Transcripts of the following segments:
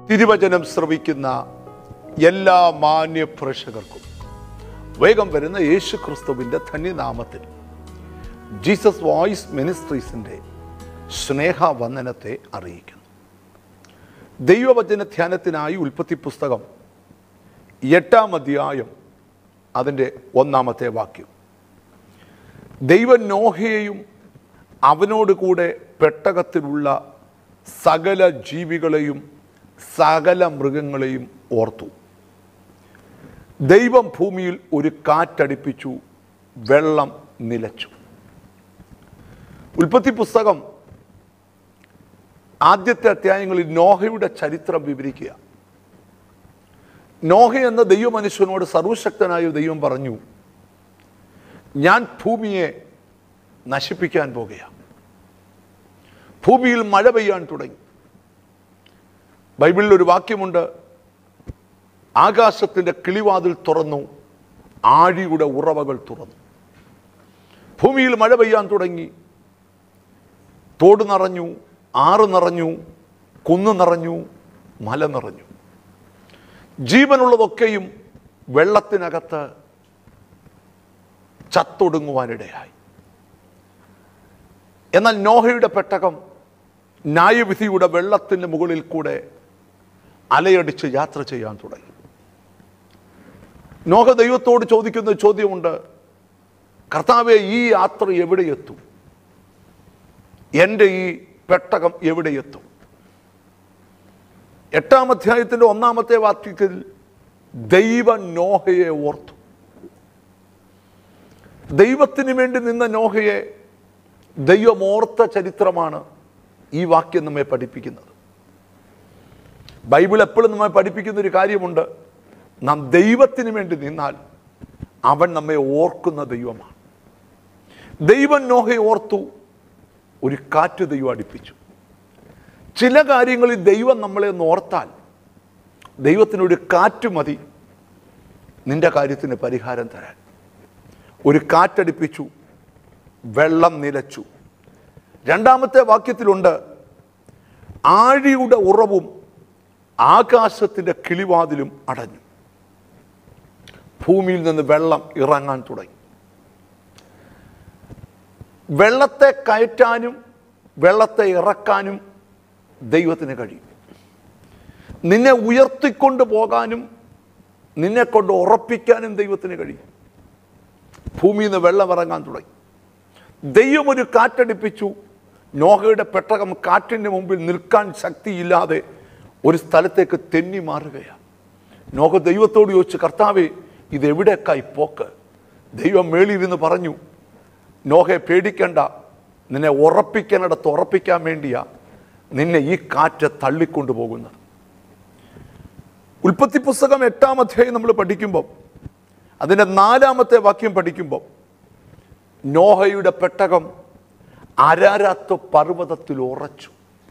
തിരുവചനം ശ്രവിക്കുന്ന എല്ലാ മാന്യ പ്രേക്ഷകർക്കും വേഗം വരുന്ന യേശു ക്രിസ്തുവിൻ്റെ ധന്യനാമത്തിൽ ജീസസ് വോയിസ് മിനിസ്ട്രീസിൻ്റെ സ്നേഹവന്ദനത്തെ അറിയിക്കുന്നു ദൈവവചന ധ്യാനത്തിനായി ഉൽപ്പത്തി പുസ്തകം എട്ടാം അധ്യായം അതിൻ്റെ ഒന്നാമത്തെ വാക്യം ദൈവം നോഹയെയും അവനോട് കൂടെ പെട്ടകത്തിലുള്ള സകല ജീവികളെയും സകല മൃഗങ്ങളെയും ഓർത്തു ദൈവം ഭൂമിയിൽ ഒരു കാറ്റടിപ്പിച്ചു വെള്ളം നിലച്ചു ഉൽപ്പത്തി പുസ്തകം ആദ്യത്തെ അധ്യായങ്ങളിൽ നോഹയുടെ ചരിത്രം വിവരിക്കുക നോഹ എന്ന ദൈവമനുഷ്യനോട് സർവശക്തനായ ദൈവം പറഞ്ഞു ഞാൻ ഭൂമിയെ നശിപ്പിക്കാൻ പോകുകയാണ് ഭൂമിയിൽ മഴ പെയ്യാൻ തുടങ്ങി ബൈബിളിൽ ഒരു വാക്യമുണ്ട് ആകാശത്തിൻ്റെ കിളിവാതിൽ തുറന്നു ആഴിയുടെ ഉറവകൾ തുറന്നു ഭൂമിയിൽ മഴ പെയ്യാൻ തുടങ്ങി തോട് നിറഞ്ഞു ആറ് നിറഞ്ഞു കുന്ന് നിറഞ്ഞു മല നിറഞ്ഞു ജീവനുള്ളതൊക്കെയും വെള്ളത്തിനകത്ത് ചത്തൊടുങ്ങുവാനിടയായി എന്നാൽ നോഹയുടെ പെട്ടകം ന്യായവിധിയുടെ വെള്ളത്തിൻ്റെ മുകളിൽ കൂടെ അലയടിച്ച് യാത്ര ചെയ്യാൻ തുടങ്ങി നോഹ ദൈവത്തോട് ചോദിക്കുന്ന ചോദ്യമുണ്ട് കർത്താവെ ഈ യാത്ര എവിടെ എത്തും എൻ്റെ ഈ പെട്ടകം എവിടെ എത്തും എട്ടാം അധ്യായത്തിൻ്റെ ഒന്നാമത്തെ വാക്യത്തിൽ ദൈവ നോഹയെ ഓർത്തു ദൈവത്തിന് വേണ്ടി നിന്ന നോഹയെ ദൈവം ഓർത്ത ചരിത്രമാണ് ഈ വാക്യം നമ്മെ പഠിപ്പിക്കുന്നത് ബൈബിൾ എപ്പോഴും നമ്മെ പഠിപ്പിക്കുന്ന ഒരു കാര്യമുണ്ട് നാം ദൈവത്തിന് വേണ്ടി നിന്നാൽ അവൻ നമ്മെ ഓർക്കുന്ന ദൈവമാണ് ദൈവം നോഹയെ ഓർത്തു ഒരു കാറ്റ് ദൈവം അടുപ്പിച്ചു ചില കാര്യങ്ങളിൽ ദൈവം നമ്മളെ ഒന്ന് ഓർത്താൽ ദൈവത്തിനൊരു കാറ്റ് മതി നിന്റെ കാര്യത്തിന് പരിഹാരം തരാൻ ഒരു കാറ്റടിപ്പിച്ചു വെള്ളം നിലച്ചു രണ്ടാമത്തെ വാക്യത്തിലുണ്ട് ആഴിയുടെ ഉറവും ആകാശത്തിൻ്റെ കിളിവാതിലും അടഞ്ഞു ഭൂമിയിൽ നിന്ന് വെള്ളം ഇറങ്ങാൻ തുടങ്ങി വെള്ളത്തെ കയറ്റാനും വെള്ളത്തെ ഇറക്കാനും ദൈവത്തിന് കഴിയും നിന്നെ ഉയർത്തിക്കൊണ്ട് പോകാനും നിന്നെ കൊണ്ട് ഉറപ്പിക്കാനും ദൈവത്തിന് കഴിയും ഭൂമിയിൽ നിന്ന് വെള്ളം ഇറങ്ങാൻ തുടങ്ങി ദൈവം ഒരു കാറ്റടിപ്പിച്ചു നോഹയുടെ പെട്ടകം കാറ്റിൻ്റെ മുമ്പിൽ നിൽക്കാൻ ശക്തിയില്ലാതെ ഒരു സ്ഥലത്തേക്ക് തെന്നി മാറുകയാണ് നോഹ ദൈവത്തോട് ചോദിച്ചു കർത്താവേ ഇതെവിടേക്കായി പോക്ക് ദൈവം മേളിയിരുന്ന് പറഞ്ഞു നോഹയെ പേടിക്കണ്ട നിന്നെ ഉറപ്പിക്കാനിടത്ത് ഉറപ്പിക്കാൻ വേണ്ടിയാ നിന്നെ ഈ കാറ്റ് തള്ളിക്കൊണ്ടു പോകുന്നത് ഉൽപ്പത്തി പുസ്തകം എട്ടാം അധ്യായം നമ്മൾ പഠിക്കുമ്പോൾ അതിൻ്റെ നാലാമത്തെ വാക്യം പഠിക്കുമ്പോൾ നോഹയുടെ പെട്ടകം അരാരാത്ത് പർവ്വതത്തിൽ ഉറച്ചു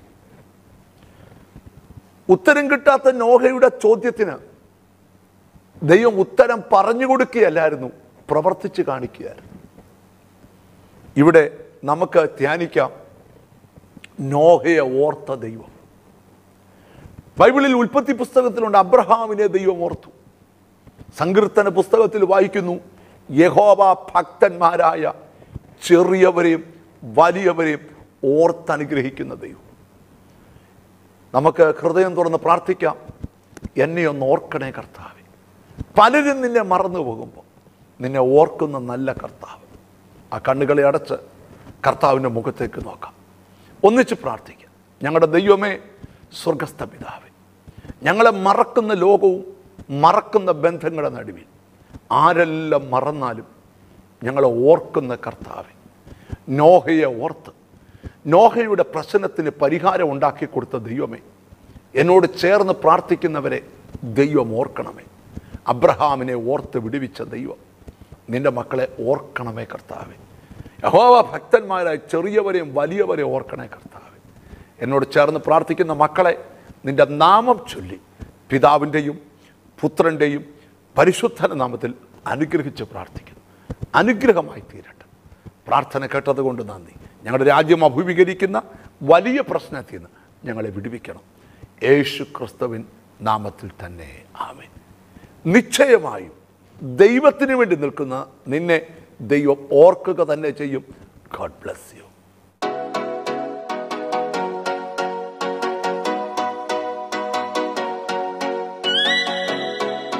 ഉത്തരം കിട്ടാത്ത നോഹയുടെ ചോദ്യത്തിന് ദൈവം ഉത്തരം പറഞ്ഞു കൊടുക്കുകയല്ലായിരുന്നു പ്രവർത്തിച്ച് കാണിക്കുകയായിരുന്നു ഇവിടെ നമുക്ക് ധ്യാനിക്കാം നോഹയെ ഓർത്ത ദൈവം ബൈബിളിൽ ഉൽപ്പത്തി പുസ്തകത്തിലുണ്ട് അബ്രഹാമിനെ ദൈവം ഓർത്തു സങ്കീർത്തന പുസ്തകത്തിൽ വായിക്കുന്നു യഹോവ ഭക്തന്മാരായ ചെറിയവരെയും വലിയവരെയും ഓർത്തനുഗ്രഹിക്കുന്ന ദൈവം നമുക്ക് ഹൃദയം തുറന്ന് പ്രാർത്ഥിക്കാം എന്നെ ഒന്ന് ഓർക്കണേ കർത്താവെ പലരും നിന്നെ മറന്നു പോകുമ്പോൾ നിന്നെ ഓർക്കുന്ന നല്ല കർത്താവ് ആ കണ്ണുകളെ അടച്ച് കർത്താവിൻ്റെ മുഖത്തേക്ക് നോക്കാം ഒന്നിച്ച് പ്രാർത്ഥിക്കാം ഞങ്ങളുടെ ദൈവമേ സ്വർഗസ്ഥ പിതാവേ ഞങ്ങളെ മറക്കുന്ന ലോകവും മറക്കുന്ന ബന്ധങ്ങളുടെ നടുവിൽ ആരെല്ലാം മറന്നാലും ഞങ്ങളെ ഓർക്കുന്ന കർത്താവെ നോഹയെ ഓർത്ത് നോഹയുടെ പ്രശ്നത്തിന് പരിഹാരം ഉണ്ടാക്കി കൊടുത്ത ദൈവമേ എന്നോട് ചേർന്ന് പ്രാർത്ഥിക്കുന്നവരെ ദൈവം ഓർക്കണമേ അബ്രഹാമിനെ ഓർത്ത് വിടുവിച്ച ദൈവം നിന്റെ മക്കളെ ഓർക്കണമേ കർത്താവെ യഹോവ ഭക്തന്മാരായ ചെറിയവരെയും വലിയവരെയും ഓർക്കണേ കർത്താവെ എന്നോട് ചേർന്ന് പ്രാർത്ഥിക്കുന്ന മക്കളെ നിന്റെ നാമം ചൊല്ലി പിതാവിൻ്റെയും പുത്രൻ്റെയും പരിശുദ്ധന നാമത്തിൽ അനുഗ്രഹിച്ച് പ്രാർത്ഥിക്കുന്നു അനുഗ്രഹമായി തീരട്ടെ പ്രാർത്ഥന കേട്ടതുകൊണ്ട് നന്ദി ഞങ്ങളുടെ രാജ്യം അഭിമുഖീകരിക്കുന്ന വലിയ പ്രശ്നത്തിൽ നിന്ന് ഞങ്ങളെ വിടുവിക്കണം യേശു ക്രിസ്തുവിൻ നാമത്തിൽ തന്നെ ആമേൻ നിശ്ചയമായും ദൈവത്തിന് വേണ്ടി നിൽക്കുന്ന നിന്നെ ദൈവം ഓർക്കുക തന്നെ ചെയ്യും ഗോഡ് ബ്ലസ് യു